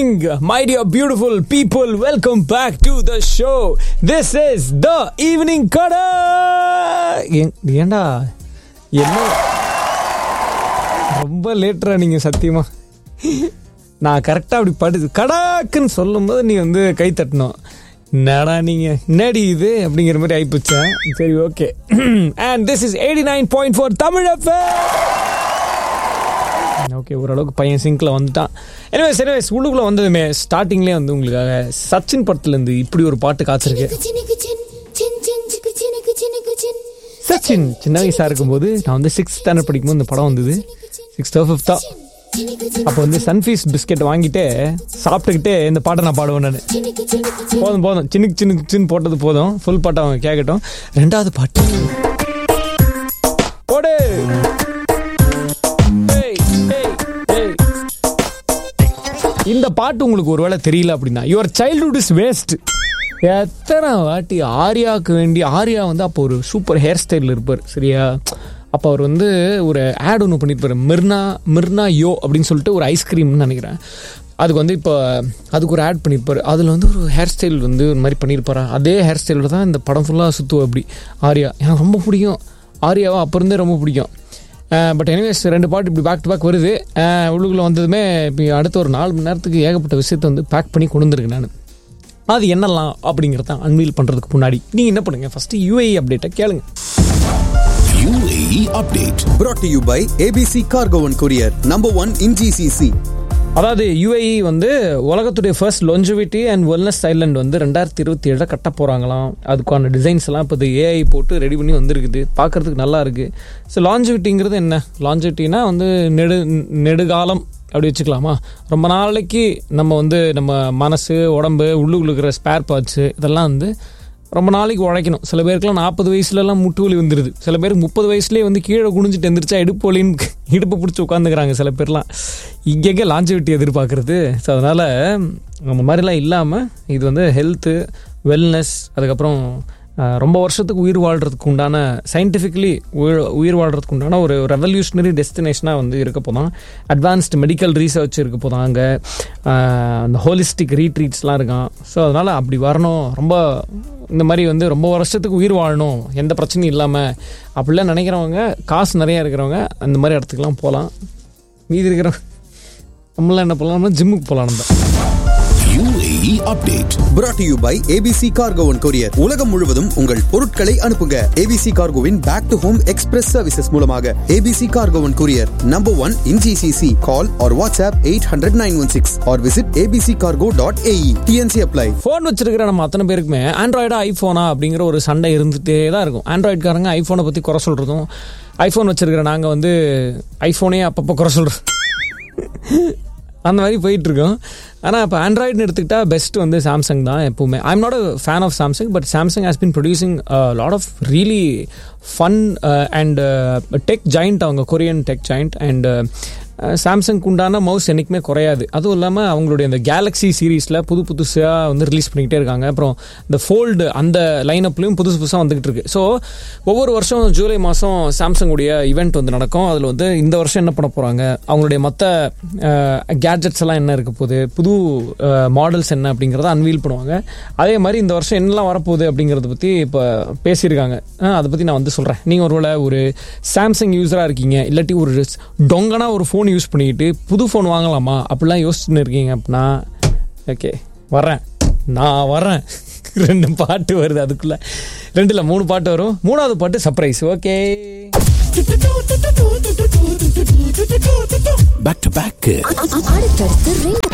evening, my dear beautiful people. Welcome back to the show. This is the evening kada. ஏன்- ஏன்டா என்ன ரொம்ப லேட்டரா நீங்க சத்தியமா நான் கரெக்டா அப்படி படுது கடாக்குன்னு சொல்லும்போது நீ வந்து கை தட்டணும் என்னடா நீங்க என்னடி இது அப்படிங்கிற மாதிரி ஆயிப்போச்சேன் சரி okay and this is eighty nine point four Tamil okay ஓரளவுக்கு பையன் சிங்கில் வந்துட்டான் எனவே சரி உள்ளுக்குள்ளே வந்ததுமே ஸ்டார்டிங்லேயே வந்து உங்களுக்காக சச்சின் படத்துலேருந்து இப்படி ஒரு பாட்டு காய்ச்சிருக்கு சச்சின் சின்ன வயசாக இருக்கும்போது நான் வந்து சிக்ஸ்த் ஸ்டாண்டர்ட் படிக்கும்போது இந்த படம் வந்தது சிக்ஸ்த்தோ ஃபிஃப்த்தோ அப்போ வந்து சன்ஃபீஸ் பிஸ்கெட் வாங்கிட்டு சாப்பிட்டுக்கிட்டு இந்த பாட்டை நான் பாடுவேன் நான் போதும் போதும் சின்னுக்கு சின்னுக்கு சின்ன போட்டது போதும் ஃபுல் பாட்டை அவங்க கேட்கட்டும் ரெண்டாவது பாட்டு போடு ஏய், ஏய், ஏய். இந்த பாட்டு உங்களுக்கு ஒருவேளை தெரியல அப்படின்னா யுவர் சைல்ட்ஹுட் இஸ் வேஸ்ட் எத்தனை வாட்டி ஆர்யாவுக்கு வேண்டி ஆர்யா வந்து அப்போ ஒரு சூப்பர் ஹேர் ஸ்டைலில் இருப்பார் சரியா அப்போ அவர் வந்து ஒரு ஆட் ஒன்று பண்ணியிருப்பார் மிர்னா மிர்னா யோ அப்படின்னு சொல்லிட்டு ஒரு ஐஸ்கிரீம்னு நினைக்கிறேன் அதுக்கு வந்து இப்போ அதுக்கு ஒரு ஆட் பண்ணியிருப்பார் அதில் வந்து ஒரு ஹேர் ஸ்டைல் வந்து ஒரு மாதிரி பண்ணியிருப்பாரா அதே ஹேர் ஸ்டைலில் தான் இந்த படம் ஃபுல்லாக சுற்றுவோம் அப்படி ஆர்யா எனக்கு ரொம்ப பிடிக்கும் ஆர்யாவை அப்போ இருந்தே ரொம்ப பிடிக்கும் பட் எனிவேஸ் ரெண்டு பாட்டு இப்படி பேக் டு பேக் வருது அஹ் உள்ளுக்குள்ள வந்ததுமே இப்போ அடுத்த ஒரு நாலு மணி நேரத்துக்கு ஏகப்பட்ட விஷயத்தை வந்து பேக் பண்ணி கொண்டு வந்திருக்கேன் நான் அது என்னலாம் அப்படிங்கிறத அன்வீல் பண்ணுறதுக்கு முன்னாடி நீங்கள் என்ன பண்ணுங்கள் ஃபஸ்ட்டு யூஏஇ அப்டேட்டை கேளுங்க UAE update. brought to you by ABC Cargo and Courier, number one in GCC. அதாவது யுஏஇ வந்து உலகத்துடைய first longevity and wellness island வந்து ரெண்டாயிரத்தி இருபத்தி ஏழில் கட்ட போகிறாங்களாம் அதுக்கான டிசைன்ஸ் எல்லாம் இப்போ ஏஐ போட்டு ரெடி பண்ணி வந்திருக்குது பார்க்கறதுக்கு நல்லா இருக்கு ஸோ லாஞ்சிவிட்டிங்கிறது என்ன லாஞ்சிவிட்டினா வந்து நெடு நெடுகாலம் அப்படி வச்சுக்கலாமா ரொம்ப நாளைக்கு நம்ம வந்து நம்ம மனசு உடம்பு உள்ளுக்குள்ள இருக்கிற ஸ்பேர் பார்ட்ஸு இதெல்லாம் வந்து ரொம்ப நாளைக்கு உழைக்கணும் சில பேருக்குலாம் நாற்பது வயசுலலாம் முட்டு வலி வந்துடுது சில பேருக்கு முப்பது வயசுலேயே வந்து கீழே குனிஞ்சிட்டு எந்திரிச்சா இடுப்பு வலின்னு இடுப்பு பிடிச்சி உட்காந்துக்கிறாங்க சில பேர்லாம் இங்கே லாஞ்சிவிட்டி எதிர்பார்க்குறது ஸோ அதனால் அந்த மாதிரிலாம் இல்லாமல் இது வந்து ஹெல்த்து வெல்னஸ் அதுக்கப்புறம் அஹ், ரொம்ப வருஷத்துக்கு உயிர் வாழ்கிறதுக்கு உண்டான சயின்டிஃபிக்கலி உயிர் உயிர் வாழ்கிறதுக்கு உண்டான ஒரு ரெவல்யூஷனரி டெஸ்டினேஷனாக வந்து இருக்க போதான் அட்வான்ஸ்டு மெடிக்கல் ரீசர்ச் இருக்க போதான் அங்கே அந்த ஹோலிஸ்டிக் ரீட்ரீட்ஸ்லாம் இருக்கான் ஸோ அதனால் அப்படி வரணும் ரொம்ப இந்த மாதிரி வந்து ரொம்ப வருஷத்துக்கு உயிர் வாழணும் எந்த பிரச்சனையும் இல்லாமல் அப்படிலாம் நினைக்கிறவங்க காசு நிறைய இருக்கிறவங்க அந்த மாதிரி இடத்துக்குலாம் போகலாம் மீதி இருக்கிறவங்க நம்மளாம் என்ன பண்ணலாம்னா ஜிம்முக்கு போகலாம் நம்ம UAE update. brought to you by ABC Cargo and Courier. உலகம் முழுவதும் உங்கள் பொருட்களை அனுப்புங்க ABC Cargoவின் back to home express services மூலமாக ABC Cargo and Courier, number one in GCC. Call or WhatsApp 800 916 or visit abccargo.ae. TNC apply. Phone வச்சிருக்கிற நம்ம அத்தனை பேருக்குமே ஆண்ட்ராய்டா ஐஃபோனா அப்படிங்கிற ஒரு சண்டை இருந்துகிட்டே தான் இருக்கும் ஆண்ட்ராய்டுக்காரங்க ஐஃபோனை பற்றி குறை சொல்கிறதும் ஐஃபோன் வச்சிருக்கிற நாங்கள் வந்து ஐஃபோனே அப்பப்போ குறை சொல்கிறோம் அந்த மாதிரி போயிட்டு இருக்கோம் ஆனால் இப்போ ஆண்ட்ராய்டுன்னு எடுத்துக்கிட்டா பெஸ்ட் வந்து சாம்சங் தான் எப்பவுமே I'm not a fan of Samsung but Samsung has been producing lot of really fun and tech giant அவங்க Korean tech giant and Samsung உண்டான மவுஸ் என்றைக்குமே குறையாது அதுவும் இல்லாமல் அவங்களுடைய இந்த கேலக்ஸி சீரீஸில் புது புதுசாக வந்து ரிலீஸ் பண்ணிக்கிட்டே இருக்காங்க அப்புறம் இந்த ஃபோல்டு அந்த லைனப்லையும் புதுசு புதுசாக வந்துகிட்டு இருக்கு ஸோ ஒவ்வொரு வருஷம் ஜூலை மாதம் சாம்சங் உடைய ஈவெண்ட் வந்து நடக்கும் அதில் வந்து இந்த வருஷம் என்ன பண்ண போகிறாங்க அவங்களுடைய மற்ற கேட்ஜெட்ஸ் எல்லாம் என்ன இருக்க போகுது புது மாடல்ஸ் என்ன அப்படிங்கிறத அன்வீல் பண்ணுவாங்க அதே மாதிரி இந்த வருஷம் என்னெல்லாம் வரப்போகுது அப்படிங்கிறத பற்றி இப்போ பேசியிருக்காங்க அஹ் அதை பற்றி நான் வந்து சொல்கிறேன் நீங்கள் ஒருவேளை ஒரு சாம்சங் யூஸராக இருக்கீங்க இல்லாட்டி ஒரு டொங்கனா ஒரு ஃபோன் யூஸ் பண்ணிக்கிட்டு புது ஃபோன் வாங்கலாமா அப்படிலாம் யோசிச்சுன்னு இருக்கீங்க அப்படின்னா ஓகே வரேன் நான் வரேன் ரெண்டு பாட்டு வருது அதுக்குள்ள ரெண்டுல மூணு பாட்டு வரும் மூணாவது பாட்டு surprise okay Back to back. அடுத்தடுத்து ரெண்டு